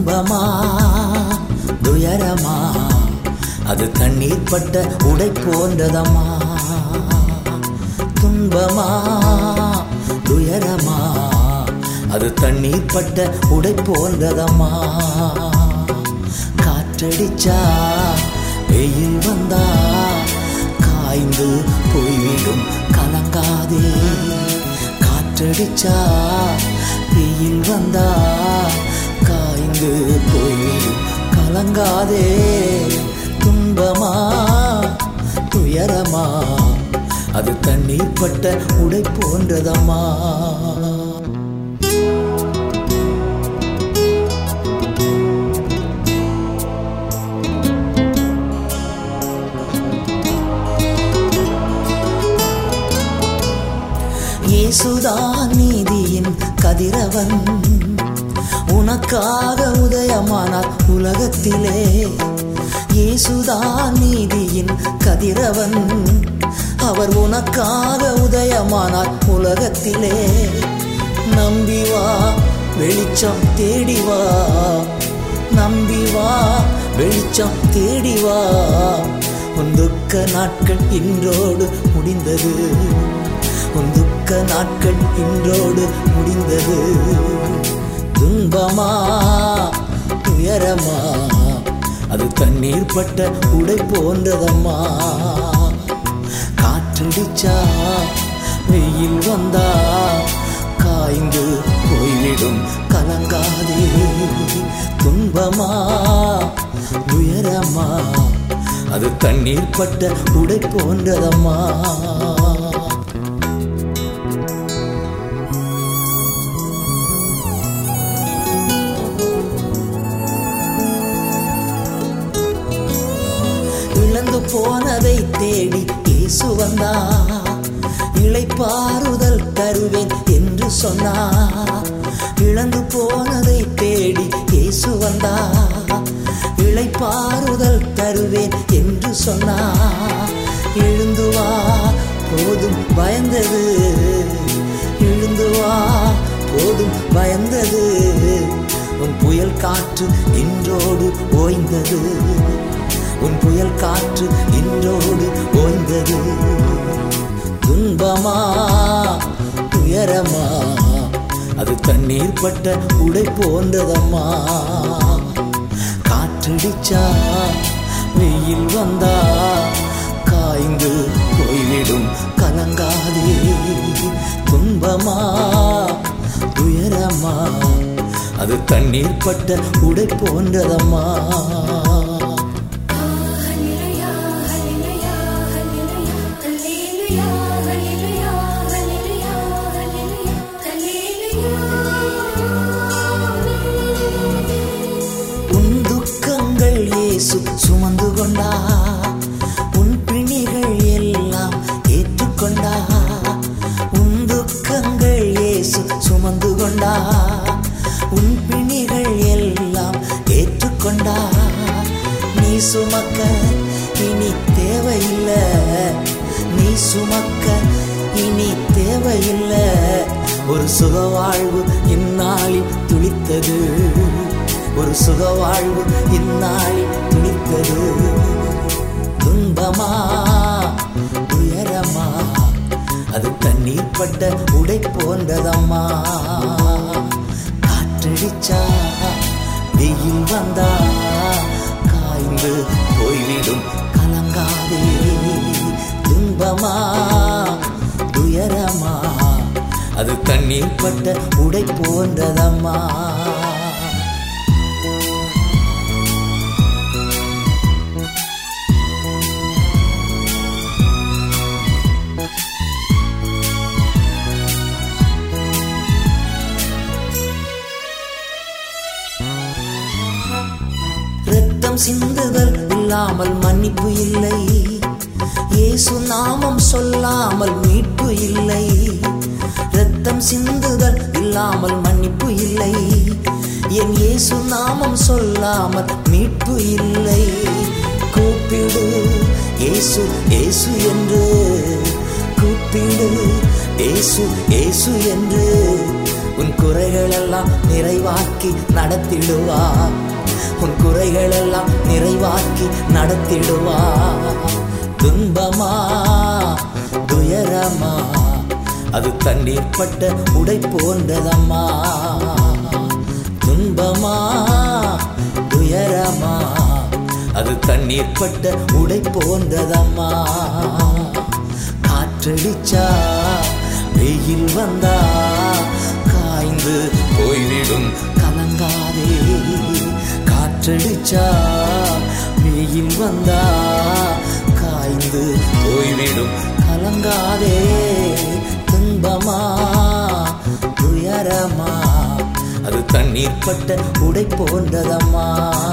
துன்பமா துயரமா அது தண்ணீர் பட்ட உடை போன்றதம்மா துன்பமா துயரமா அது தண்ணீர் பட்ட உடை போன்றதம்மா காற்றடிச்சா வெயில் வந்தா காய்ந்து போய்விடும் கலங்காதே காற்றடிச்சா வெயில் வந்தா காய்ந்து போய்விடும் கலங்காதே துன்பமா துயரமா அது தண்ணீர் பட்ட உடை போன்றதம்மா இயேசுதான் நீதியின் கதிரவன் உனக்காக உதயமானார் உலகத்திலே இயேசுதான் நீதியின் கதிரவன் அவர் உனக்காக உதயமானார் உலகத்திலே நம்பி வா வெளிச்சம் தேடி வா நம்பி வா வெளிச்சம் தேடி வா உன் துக்க நாட்கள் இன்றோடு முடிந்தது உன் துக்க நாட்கள் இன்றோடு முடிந்தது துன்பமா துயரமா அது தண்ணீர் பட்ட உடை போன்றதம்மா காற்றடிச்சா வெயில் வந்தா காய்ந்து போய்விடும் கலங்காதே துன்பமா துயரமா அது தண்ணீர் பட்ட உடை போன்றதம்மா இழந்து போனதை தேடி இயேசு வந்தா இளைப்பாறுதல் தருவேன் என்று சொன்னா இழந்து போனதை தேடி இயேசு வந்தா இளைப்பாறுதல் தருவேன் என்று சொன்னா எழுந்து வா போதும் பயந்தது எழுந்து வா போதும் பயந்தது உன் புயல் காற்று இன்றோடு ஓய்ந்தது உன் புயல் காற்று இன்றோடு ஓய்ந்தது துன்பமா துயரமா அது தண்ணீர் பட்ட உடை போன்றதம்மா காற்றடிச்சா வெயில் வந்தா காய்ந்து போய்விடும் கலங்காதே துன்பமா துயரமா அது தண்ணீர் பட்ட உடை போன்றதம்மா ஹல்லேலூயா ஹல்லேலூயா ஹல்லேலூயா ஹல்லேலூயா ஹல்லேலூயா ஹல்லேலூயா ஹல்லேலூயா உன் துக்கங்கள் இயேசு சுமந்து கொண்டா உன் பிணிகள் எல்லாம் ஏற்றுக்கொண்டா உன் துக்கங்கள் இயேசு சுமந்து கொண்டா உன் பிணிகள் எல்லாம் ஏற்றுக்கொண்டா நீ சுமக்க இனி தேவையில்லை நீ சுமக்க இனி தேவையில்லை ஒரு சுக வாழ்வு இந்நாளில் துளித்தது ஒரு சுக வாழ்வு இந்நாளில் துளித்தது துன்பமா துயரமா அது தண்ணீர் பட்ட உடை போன்றதம்மா காற்றடிச்சா வெயில் வந்தா காய்ந்து போய்விடும் கலங்காதே துன்பமா துயரமா அது தண்ணீர் பட்ட உடை போன்றதம்மா ரத்தம் சிந்துதல் இல்லாமல் மன்னிப்பு இல்லை இயேசு நாமம் சொல்லாமல் மீட்பு இல்லை ரத்தம் சிந்துதல் இல்லாமல் மன்னிப்பு இல்லை என் இயேசு நாமம் சொல்லாமல் மீட்பு இல்லை கூப்பிடு இயேசு இயேசு என்று கூப்பிடு இயேசு இயேசு என்று உன் குறைகளெல்லாம் நிறைவாக்கி நடத்திடுவா உன் குறைகளெல்லாம் நிறைவாக்கி நடத்திடுவா துன்பமா துயரமா அது தண்ணீர் பட்ட உடை போன்றதம்மா துன்பமா துயரமா அது தண்ணீர் பட்ட உடை போன்றதம்மா காற்றடிச்சா வெயில் வந்தா காய்ந்து போய்விடும் கலங்காதே காற்றடிச்சா வெயில் வந்தா காய்ந்து போய்விடும் கலங்காதே துன்பமா துயரமா அது தண்ணீர் பட்ட உடை போன்றதம்மா